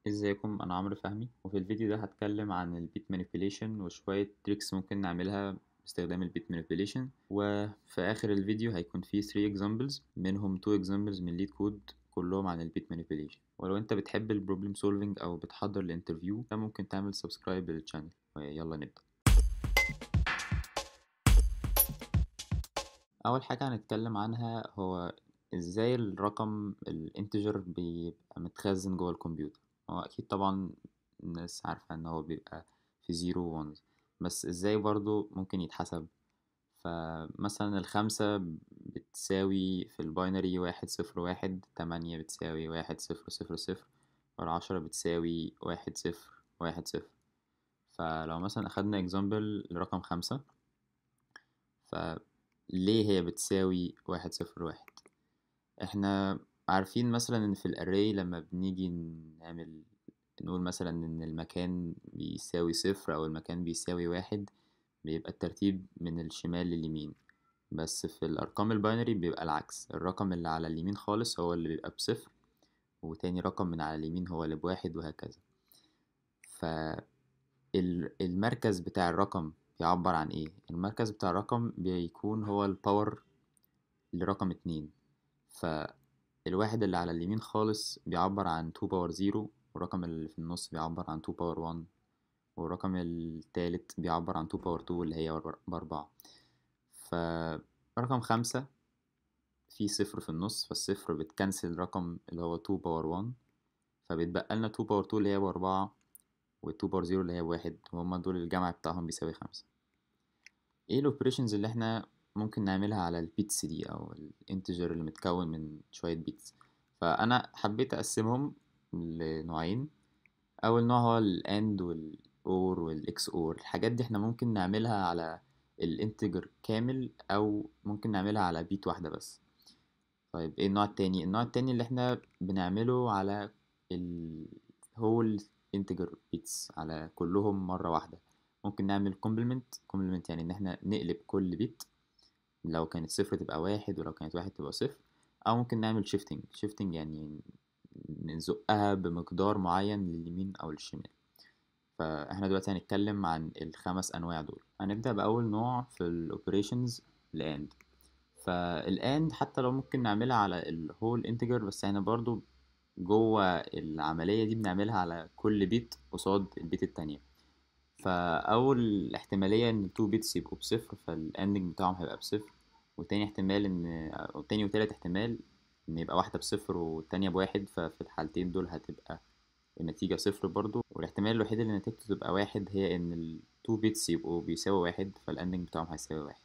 ازيكم انا عمرو فهمي وفي الفيديو ده هتكلم عن البيت مانيبيوليشن وشوية تريكس ممكن نعملها باستخدام البيت مانيبيوليشن وفي اخر الفيديو هيكون فيه 3 examples منهم 2 examples من ليد كود كلهم عن البيت مانيبيوليشن ولو انت بتحب البروبلم سولفينج او بتحضر الانترفيو ممكن تعمل سبسكرايب للشانل ويلا نبدأ اول حاجة هنتكلم عنها هو ازاي الرقم الانتجر بيبقى متخزن جوه الكمبيوتر هو اكيد طبعا الناس عارفة ان هو بيبقى في زيرو وونز بس ازاي برضو ممكن يتحسب فمثلا الخمسة بتساوي في الباينري واحد صفر واحد تمانية بتساوي واحد صفر صفر صفر والعشرة بتساوي واحد صفر واحد صفر فلو مثلا أخدنا example لرقم خمسة فليه هي بتساوي واحد صفر واحد احنا عارفين مثلا ان في الاري لما بنيجي نعمل نقول مثلا ان المكان بيساوي صفر او المكان بيساوي واحد بيبقى الترتيب من الشمال لليمين بس في الارقام الباينري بيبقى العكس الرقم اللي على اليمين خالص هو اللي بيبقى بصفر وتاني رقم من على اليمين هو اللي بواحد وهكذا فالمركز بتاع الرقم بيعبر عن ايه المركز بتاع الرقم بيكون هو الباور لرقم اتنين فالواحد اللي على اليمين خالص بيعبر عن 2 باور 0 والرقم اللي في النص بيعبر عن 2 باور 1 والرقم التالت بيعبر عن 2 باور 2 اللي هي بأربعة فرقم خمسة في صفر في النص فالصفر بتكنسل رقم اللي هو 2 باور 1 فبيتبقى لنا 2 باور 2 اللي هي بأربعة و 2 باور 0 اللي هي بواحد وهما دول الجمع بتاعهم بيساوي خمسة ايه الاوبريشنز اللي احنا ممكن نعملها على البيتس دي او الانتجر اللي متكون من شوية بيتس فانا حبيت اقسمهم لنوعين اول نوع هو الاند والاور والاكس اور الحاجات دي احنا ممكن نعملها على الانتجر كامل او ممكن نعملها على بيت واحدة بس طيب ايه النوع التاني النوع التاني اللي احنا بنعمله على الهول انتجر بيتس على كلهم مرة واحدة ممكن نعمل كومبلمنت كومبلمنت يعني ان احنا نقلب كل بيت لو كانت صفر تبقى واحد ولو كانت واحد تبقى صفر او ممكن نعمل شيفتنج شيفتنج يعني نزقها بمقدار معين لليمين او للشمال فاحنا دلوقتي هنتكلم عن الخمس انواع دول هنبدا باول نوع في الاوبريشنز الاند فالاند حتى لو ممكن نعملها على الهول انتجر بس احنا برضو جوه العمليه دي بنعملها على كل بيت قصاد البيت التانية فاول احتماليه ان 2 بيتس يبقوا بصفر فالاندنج بتاعهم هيبقى بصفر وتاني احتمال ان او تاني وتالت احتمال ان يبقى واحدة بصفر والتانية بواحد ففي الحالتين دول هتبقى النتيجة صفر برضو والاحتمال الوحيد اللي نتيجته تبقى واحد هي ان ال 2 بيتس يبقوا بيساوي واحد فالاندنج بتاعهم هيساوي واحد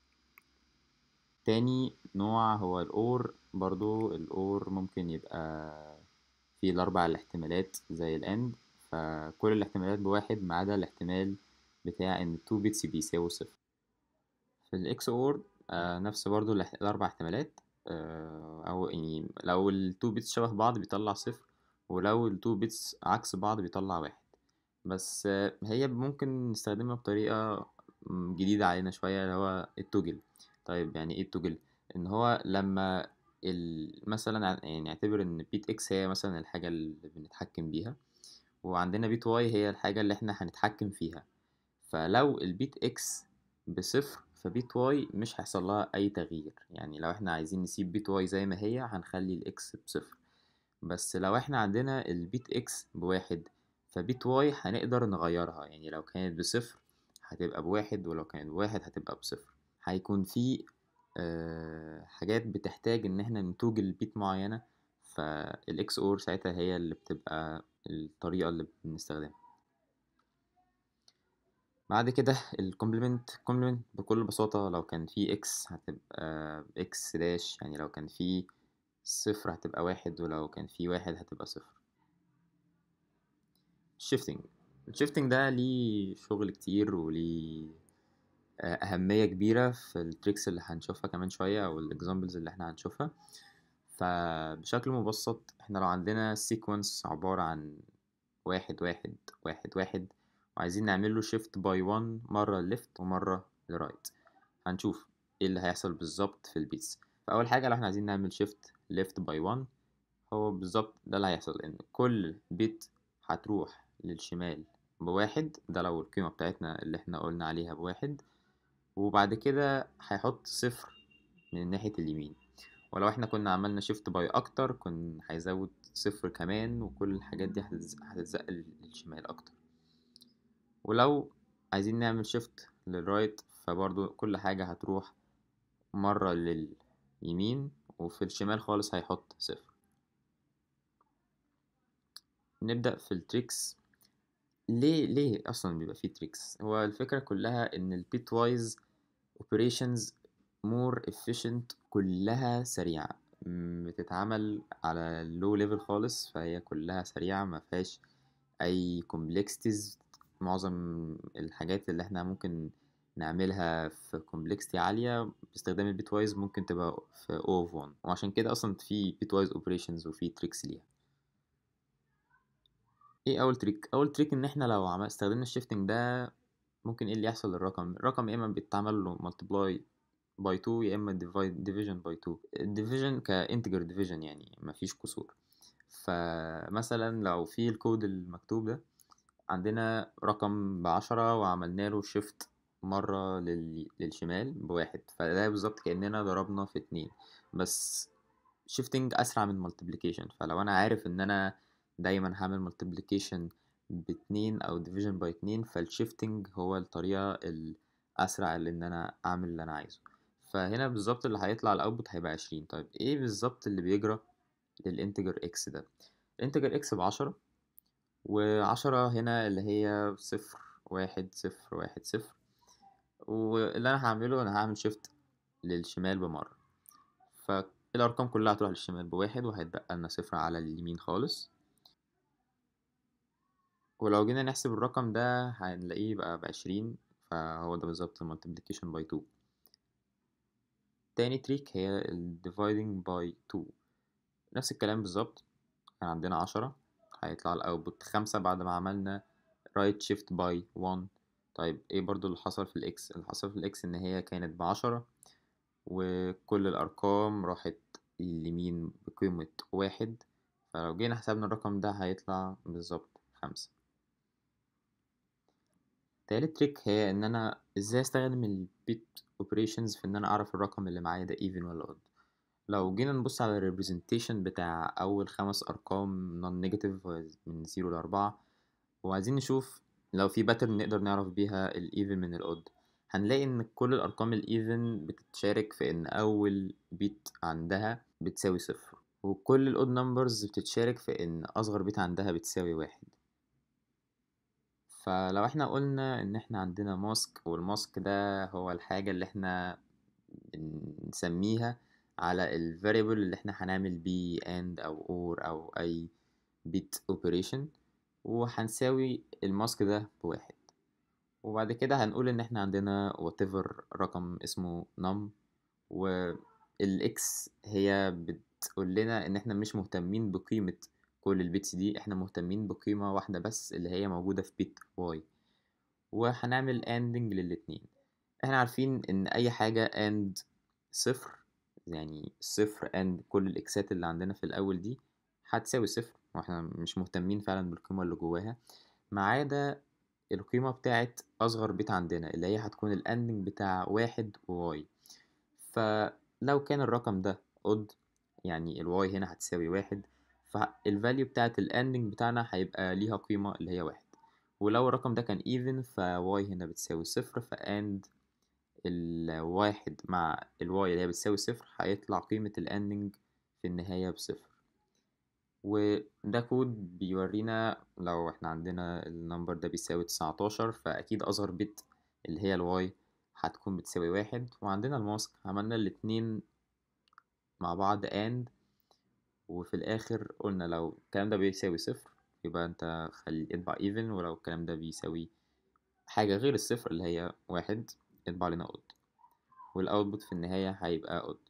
تاني نوع هو الاور برضو الاور ممكن يبقى فيه الاربع الاحتمالات زي الاند فكل الاحتمالات بواحد ما عدا الاحتمال بتاع ان 2 بيتس بيساوي صفر في الاكس اور آه نفس برضو الاربع احتمالات آه او يعني لو التو بيتس شبه بعض بيطلع صفر ولو التو بيتس عكس بعض بيطلع واحد بس آه هي ممكن نستخدمها بطريقة جديدة علينا شوية اللي هو التوجل طيب يعني ايه التوجل ان هو لما مثلا يعني اعتبر ان بيت اكس هي مثلا الحاجة اللي بنتحكم بيها وعندنا بيت واي هي الحاجة اللي احنا هنتحكم فيها فلو البيت اكس بصفر فبيت واي مش هيحصل لها اي تغيير يعني لو احنا عايزين نسيب بيت واي زي ما هي هنخلي الاكس بصفر بس لو احنا عندنا البيت اكس بواحد فبيت واي هنقدر نغيرها يعني لو كانت بصفر هتبقى بواحد ولو كانت بواحد هتبقى بصفر هيكون في آه حاجات بتحتاج ان احنا نتوجل بيت معينة فالاكس اور ساعتها هي اللي بتبقى الطريقة اللي بنستخدمها بعد كده الكومبلمنت كومبلمنت بكل بساطة لو كان في اكس هتبقى اكس داش يعني لو كان في صفر هتبقى واحد ولو كان في واحد هتبقى صفر الشيفتنج الشيفتنج ده ليه شغل كتير وليه أهمية كبيرة في التريكس اللي هنشوفها كمان شوية أو الإكزامبلز اللي احنا هنشوفها فبشكل مبسط احنا لو عندنا سيكونس عبارة عن واحد واحد واحد واحد وعايزين نعمله شيفت باي 1 مرة ليفت ومرة لرايت هنشوف ايه اللي هيحصل بالظبط في البيتس فأول حاجة لو احنا عايزين نعمل شيفت ليفت باي 1 هو بالظبط ده اللي هيحصل ان كل بيت هتروح للشمال بواحد ده لو القيمة بتاعتنا اللي احنا قلنا عليها بواحد وبعد كده هيحط صفر من ناحية اليمين ولو احنا كنا عملنا شيفت باي اكتر كن هيزود صفر كمان وكل الحاجات دي هتتز- هتتزق للشمال اكتر ولو عايزين نعمل شيفت للرايت فبرضو كل حاجة هتروح مرة لليمين وفي الشمال خالص هيحط صفر نبدأ في التريكس ليه ليه اصلا بيبقى فيه تريكس هو الفكرة كلها ان البيت وايز اوبريشنز مور efficient كلها سريعة م، بتتعمل على اللو ليفل خالص فهي كلها سريعة ما فيهاش اي complexities معظم الحاجات اللي احنا ممكن نعملها في complexity عالية باستخدام البيت وايز ممكن تبقى في O of 1 وعشان كده اصلا في بيت وايز اوبريشنز وفي تريكس ليها ايه اول تريك اول تريك ان احنا لو عمل استخدمنا الشيفتنج ده ممكن ايه اللي يحصل للرقم الرقم يا اما بيتعمل له multiply by 2 يا اما divide division by 2 الديفيجن كانتجر ديفيجن يعني مفيش كسور فمثلا لو في الكود المكتوب ده عندنا رقم بعشرة وعملنا له شيفت مرة لل... للشمال بواحد فده بالظبط كأننا ضربنا في اتنين بس شيفتنج أسرع من multiplication فلو أنا عارف إن أنا دايما هعمل multiplication باتنين أو division by اتنين فالشيفتنج هو الطريقة الأسرع اللي إن أنا أعمل اللي أنا عايزه فهنا بالظبط اللي هيطلع الأوتبوت هيبقى عشرين طيب إيه بالظبط اللي بيجرى للإنتجر إكس ده الإنتجر إكس بعشرة وعشرة هنا اللي هي صفر واحد صفر واحد صفر واللي أنا هعمله أنا هعمل شيفت للشمال بمرة فالأرقام كلها هتروح للشمال بواحد وهيتبقى لنا صفر على اليمين خالص ولو جينا نحسب الرقم ده هنلاقيه بقى بعشرين فهو ده بالظبط multiplication by 2 تاني تريك هي ال dividing by 2 نفس الكلام بالظبط كان عندنا عشرة هيطلع الأوتبوت خمسة بعد ما عملنا right shift by 1 طيب ايه برضو اللي حصل في الإكس اللي حصل في الإكس إن هي كانت بعشرة وكل الأرقام راحت اليمين بقيمة واحد فلو جينا حسبنا الرقم ده هيطلع بالظبط خمسة تالت تريك هي ان انا ازاي استخدم البيت اوبريشنز في ان انا اعرف الرقم اللي معايا ده even ولا odd لو جينا نبص على الريبريزنتيشن بتاع اول خمس ارقام نون نيجاتيف من زيرو لأربعة وعايزين نشوف لو في باترن نقدر نعرف بيها الايفن من الاود هنلاقي ان كل الارقام الايفن بتتشارك في ان اول بيت عندها بتساوي صفر وكل الاود نمبرز بتتشارك في ان اصغر بيت عندها بتساوي واحد فلو احنا قلنا ان احنا عندنا ماسك والماسك ده هو الحاجة اللي احنا بنسميها على ال variable اللي احنا هنعمل بيه and او or او اي bit operation وهنساوي الماسك ده بواحد وبعد كده هنقول ان احنا عندنا whatever رقم اسمه num والاكس هي بتقول لنا ان احنا مش مهتمين بقيمة كل البيتس دي احنا مهتمين بقيمة واحدة بس اللي هي موجودة في بيت y وهنعمل ending للاتنين احنا عارفين ان اي حاجة and صفر يعني صفر and كل الاكسات اللي عندنا في الاول دي هتساوي صفر واحنا مش مهتمين فعلا بالقيمة اللي جواها ما عدا القيمة بتاعت أصغر بيت عندنا اللي هي هتكون الاندنج بتاع واحد وواي فلو كان الرقم ده odd يعني الواي هنا هتساوي واحد فالفاليو بتاعت الاندنج بتاعنا هيبقى ليها قيمة اللي هي واحد ولو الرقم ده كان even فواي هنا بتساوي صفر فاند الواحد مع الواي اللي هي بتساوي صفر هيطلع قيمة الاندنج في النهاية بصفر وده كود بيورينا لو احنا عندنا النمبر ده بيساوي تسعتاشر فأكيد أصغر بت اللي هي الواي هتكون بتساوي واحد وعندنا الماسك عملنا الاتنين مع بعض and وفي الآخر قلنا لو الكلام ده بيساوي صفر يبقى انت خلي اطبع even ولو الكلام ده بيساوي حاجة غير الصفر اللي هي واحد اطبع لنا odd والأوتبوت في النهاية هيبقى odd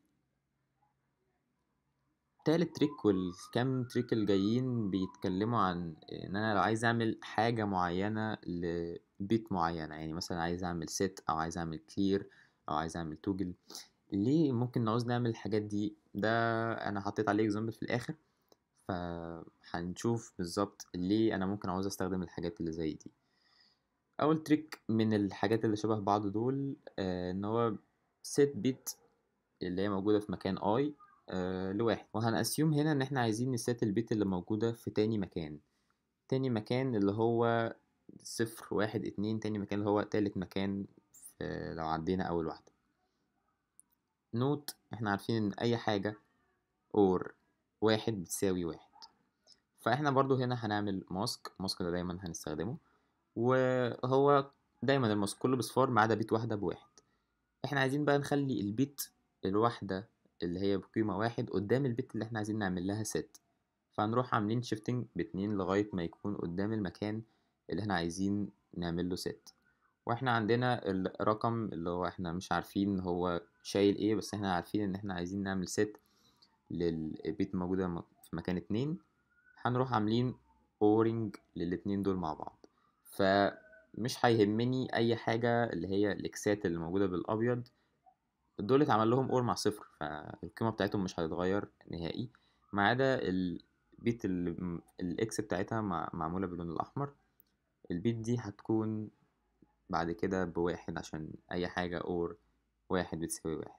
تالت تريك والكام تريك الجايين بيتكلموا عن ان انا لو عايز اعمل حاجة معينة لبيت معينة يعني مثلا عايز اعمل set او عايز اعمل clear او عايز اعمل توجل ليه ممكن نعوز نعمل الحاجات دي ده انا حطيت عليه example في الاخر فهنشوف بالظبط ليه انا ممكن عاوز استخدم الحاجات اللي زي دي اول تريك من الحاجات اللي شبه بعض دول آه ان هو set bit اللي هي موجودة في مكان i آه لواحد وهنأسيوم هنا ان احنا عايزين نسيت البيت اللي موجودة في تاني مكان تاني مكان اللي هو صفر واحد اتنين تاني مكان اللي هو تالت مكان في لو عدينا اول واحدة نوت احنا عارفين ان اي حاجة اور واحد بتساوي واحد فاحنا برضو هنا هنعمل ماسك ماسك ده دايما هنستخدمه وهو دايما الماسك كله بصفار ما عدا بيت واحدة بواحد احنا عايزين بقى نخلي البيت الواحدة اللي هي بقيمة واحد قدام البيت اللي احنا عايزين نعمل لها ست فهنروح عاملين شيفتنج باتنين لغاية ما يكون قدام المكان اللي احنا عايزين نعمل له ست واحنا عندنا الرقم اللي هو احنا مش عارفين هو شايل ايه بس احنا عارفين ان احنا عايزين نعمل ست للبيت الموجودة في مكان اتنين هنروح عاملين اورنج للاتنين دول مع بعض فمش هيهمني اي حاجة اللي هي الاكسات اللي موجودة بالابيض دول اتعمل لهم اور مع صفر فالقيمة بتاعتهم مش هتتغير نهائي ما عدا البيت اللي الاكس بتاعتها معمولة باللون الاحمر البيت دي هتكون بعد كده بواحد عشان اي حاجة اور واحد بتساوي واحد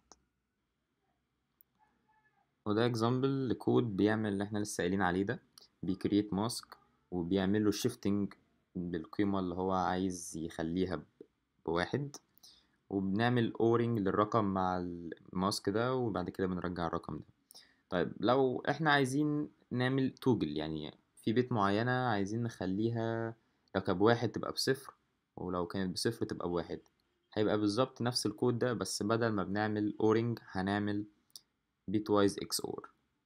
وده اكزامبل لكود بيعمل اللي احنا لسه قايلين عليه ده بيكريت ماسك وبيعمل له شيفتنج بالقيمة اللي هو عايز يخليها بواحد وبنعمل اورنج للرقم مع الماسك ده وبعد كده بنرجع الرقم ده طيب لو احنا عايزين نعمل توجل يعني في بيت معينة عايزين نخليها لو كانت بواحد تبقى بصفر ولو كانت بصفر تبقى بواحد هيبقى بالظبط نفس الكود ده بس بدل ما بنعمل اورنج هنعمل bitwise XOR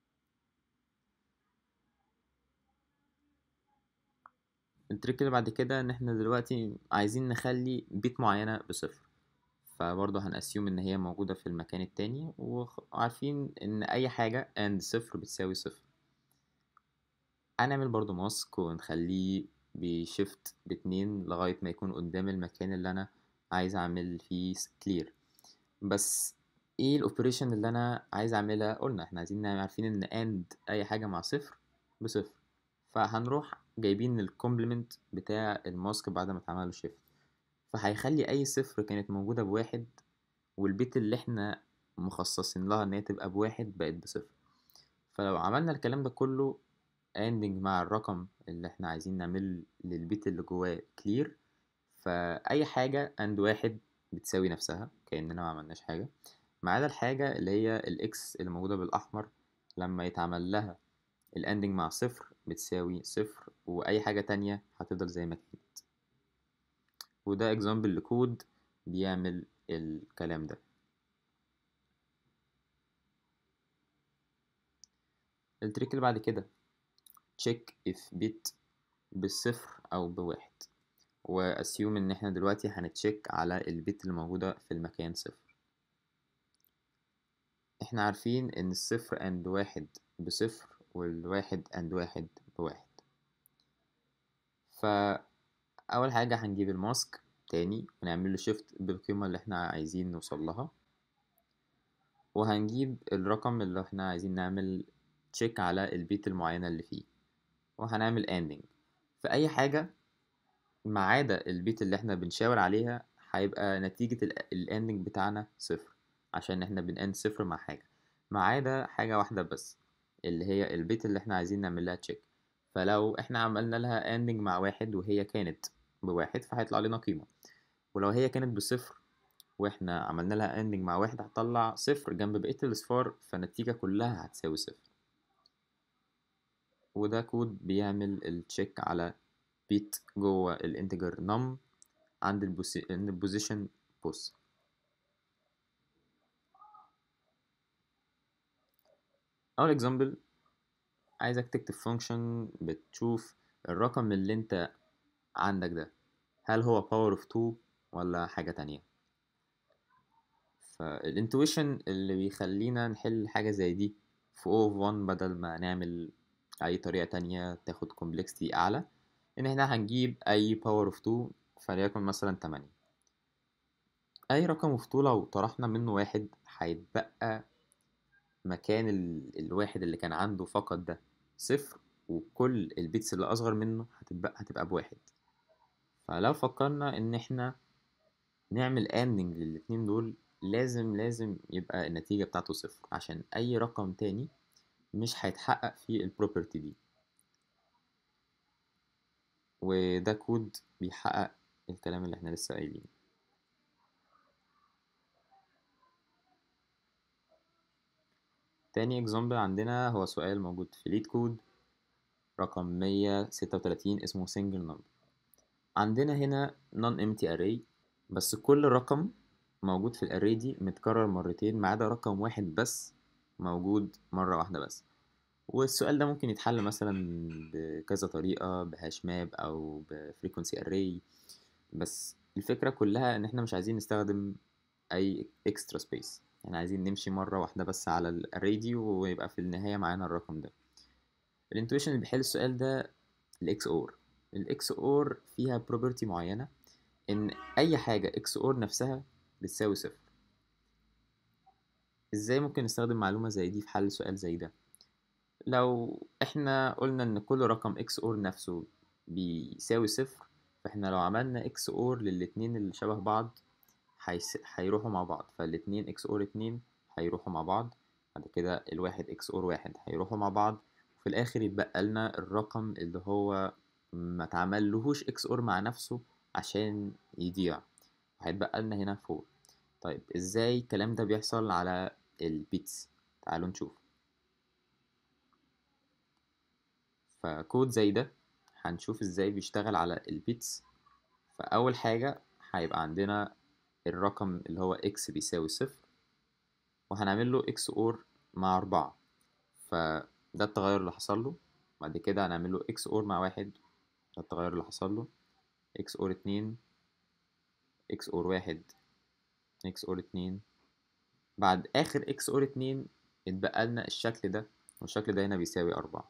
التريك اللي بعد كده ان احنا دلوقتي عايزين نخلي بيت معينة بصفر فبرضه هنأسيوم ان هي موجودة في المكان التاني وعارفين ان اي حاجة and صفر بتساوي صفر هنعمل برضه ماسك ونخليه بشيفت باتنين لغاية ما يكون قدام المكان اللي انا عايز اعمل فيه كلير بس ايه الاوبريشن اللي انا عايز اعملها قلنا احنا عايزين نعمل عارفين ان اند اي حاجه مع صفر بصفر فهنروح جايبين الكومبلمنت بتاع الماسك بعد ما اتعمل له شيفت فهيخلي اي صفر كانت موجوده بواحد والبيت اللي احنا مخصصين لها ان هي تبقى بواحد بقت بصفر فلو عملنا الكلام ده كله اندنج مع الرقم اللي احنا عايزين نعمل للبيت اللي جواه كلير فاي حاجه اند واحد بتساوي نفسها كاننا ما عملناش حاجه ما عدا الحاجة اللي هي الإكس اللي موجودة بالأحمر لما يتعمل لها الأندنج مع صفر بتساوي صفر وأي حاجة تانية هتفضل زي ما كانت وده اكزامبل لكود بيعمل الكلام ده التريك اللي بعد كده check if bit بالصفر أو بواحد واسيوم ان احنا دلوقتي هنتشيك على البيت اللي موجودة في المكان صفر احنا عارفين ان الصفر اند واحد بصفر والواحد اند واحد بواحد فأول حاجة هنجيب الماسك تاني ونعمل له شيفت بالقيمة اللي احنا عايزين نوصل لها وهنجيب الرقم اللي احنا عايزين نعمل تشيك على البيت المعينة اللي فيه وهنعمل اندنج في أي حاجة ما عدا البيت اللي احنا بنشاور عليها هيبقى نتيجة الاندنج بتاعنا صفر عشان احنا بنأند صفر مع حاجة ما عدا حاجة واحدة بس اللي هي البيت اللي احنا عايزين نعمل لها تشيك فلو احنا عملنا لها اندنج مع واحد وهي كانت بواحد فهيطلع لنا قيمة ولو هي كانت بصفر واحنا عملنا لها اندنج مع واحد هتطلع صفر جنب بقية الأصفار فالنتيجة كلها هتساوي صفر وده كود بيعمل التشيك على بيت جوه الانتجر num عند البوزيشن بوس اول اكزامبل عايزك تكتب فانكشن بتشوف الرقم اللي انت عندك ده هل هو باور اوف 2 ولا حاجة تانية فالانتويشن اللي بيخلينا نحل حاجة زي دي في O of 1 بدل ما نعمل أي طريقة تانية تاخد complexity أعلى إن احنا هنجيب أي power of 2 فليكن مثلا 8 أي رقم of 2 لو طرحنا منه واحد هيتبقى مكان ال... الواحد اللي كان عنده فقط ده صفر وكل البيتس اللي اصغر منه هتبقى هتبقى بواحد فلو فكرنا ان احنا نعمل اندنج للاتنين دول لازم لازم يبقى النتيجة بتاعته صفر عشان اي رقم تاني مش هيتحقق في البروبرتي دي وده كود بيحقق الكلام اللي احنا لسه قايلينه تاني اكزامبل عندنا هو سؤال موجود في ليد كود رقم 136 اسمه single number عندنا هنا non empty array بس كل رقم موجود في الاري دي متكرر مرتين ما عدا رقم واحد بس موجود مرة واحدة بس والسؤال ده ممكن يتحل مثلا بكذا طريقة بهاش ماب أو بفريكونسي اري بس الفكرة كلها إن إحنا مش عايزين نستخدم أي اكسترا سبيس احنا عايزين نمشي مرة واحدة بس على الاري دي ويبقى في النهاية معانا الرقم ده الانتويشن اللي بيحل السؤال ده الاكس اور الاكس اور فيها بروبرتي معينة ان اي حاجة اكس اور نفسها بتساوي صفر ازاي ممكن نستخدم معلومة زي دي في حل سؤال زي ده لو احنا قلنا ان كل رقم اكس اور نفسه بيساوي صفر فاحنا لو عملنا اكس اور للاتنين اللي شبه بعض هيس... هيروحوا مع بعض فالاتنين اكس اور اتنين هيروحوا مع بعض بعد كده الواحد اكس اور واحد هيروحوا مع بعض وفي الاخر يتبقى لنا الرقم اللي هو ما تعملهوش اكس اور مع نفسه عشان يضيع هيتبقى لنا هنا فور طيب ازاي الكلام ده بيحصل على البيتس تعالوا نشوف فكود زي ده هنشوف ازاي بيشتغل على البيتس فأول حاجة هيبقى عندنا الرقم اللي هو x بيساوي صفر وهنعمل له x or مع أربعة فده التغير اللي حصل له بعد كده هنعمل له x or مع واحد ده التغير اللي حصل له x or اتنين x or واحد x or اتنين بعد آخر x or اتنين اتبقى لنا الشكل ده والشكل ده هنا بيساوي أربعة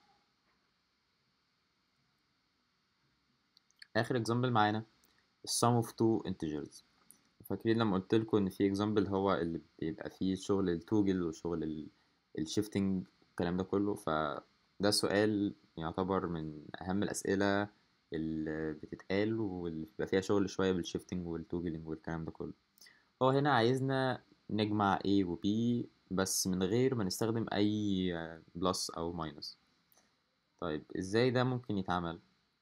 آخر example معانا sum of two integers فاكرين لما قلت لكم ان في اكزامبل هو اللي بيبقى فيه شغل التوجل وشغل الشيفتنج الكلام ده كله فده سؤال يعتبر من اهم الاسئله اللي بتتقال واللي بيبقى فيها شغل شويه بالشيفتنج والتوجلنج والكلام ده كله هو هنا عايزنا نجمع A و B بس من غير ما نستخدم اي بلس او ماينس طيب ازاي ده ممكن يتعمل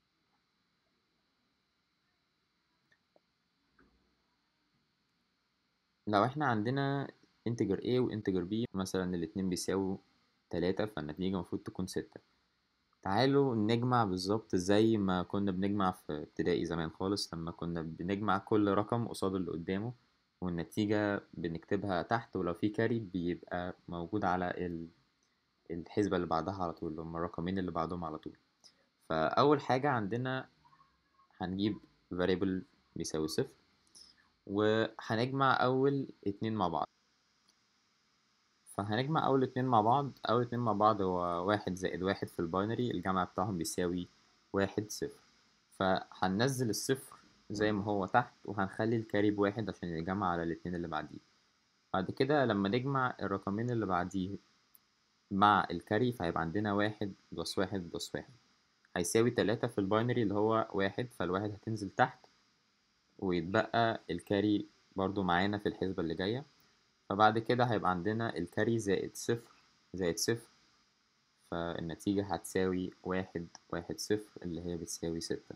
لو احنا عندنا integer a و integer b مثلا الاتنين بيساووا تلاتة فالنتيجة المفروض تكون ستة تعالوا نجمع بالظبط زي ما كنا بنجمع في ابتدائي زمان خالص لما كنا بنجمع كل رقم قصاد اللي قدامه والنتيجة بنكتبها تحت ولو في كاري بيبقى موجود على الحسبة اللي بعدها على طول اللي هما الرقمين اللي بعدهم على طول فأول حاجة عندنا هنجيب variable بيساوي صفر وهنجمع أول اتنين مع بعض فهنجمع أول اتنين مع بعض أول اتنين مع بعض هو واحد زائد واحد في الباينري الجمع بتاعهم بيساوي واحد صفر فهننزل الصفر زي ما هو تحت وهنخلي الكاري بواحد عشان يجمع على الاتنين اللي بعديه بعد كده لما نجمع الرقمين اللي بعديه مع الكاري فهيبقى عندنا واحد بلس واحد بلس واحد هيساوي تلاتة في الباينري اللي هو واحد فالواحد هتنزل تحت ويتبقى الكاري برضو معانا في الحسبة اللي جاية فبعد كده هيبقى عندنا الكاري زائد صفر زائد صفر فالنتيجة هتساوي واحد واحد صفر اللي هي بتساوي ستة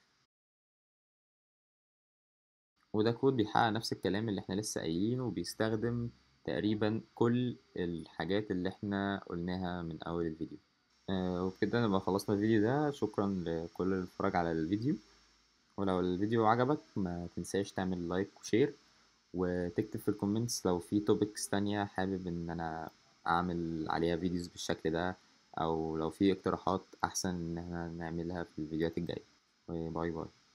وده كود بيحقق نفس الكلام اللي احنا لسه قايلينه وبيستخدم تقريبا كل الحاجات اللي احنا قلناها من أول الفيديو آه وبكده نبقى خلصنا الفيديو ده شكرا لكل اللي اتفرج على الفيديو ولو الفيديو عجبك ما تنساش تعمل لايك وشير وتكتب في الكومنتس لو في توبكس تانية حابب ان انا اعمل عليها فيديوز بالشكل ده او لو في اقتراحات احسن ان احنا نعملها في الفيديوهات الجاية وباي باي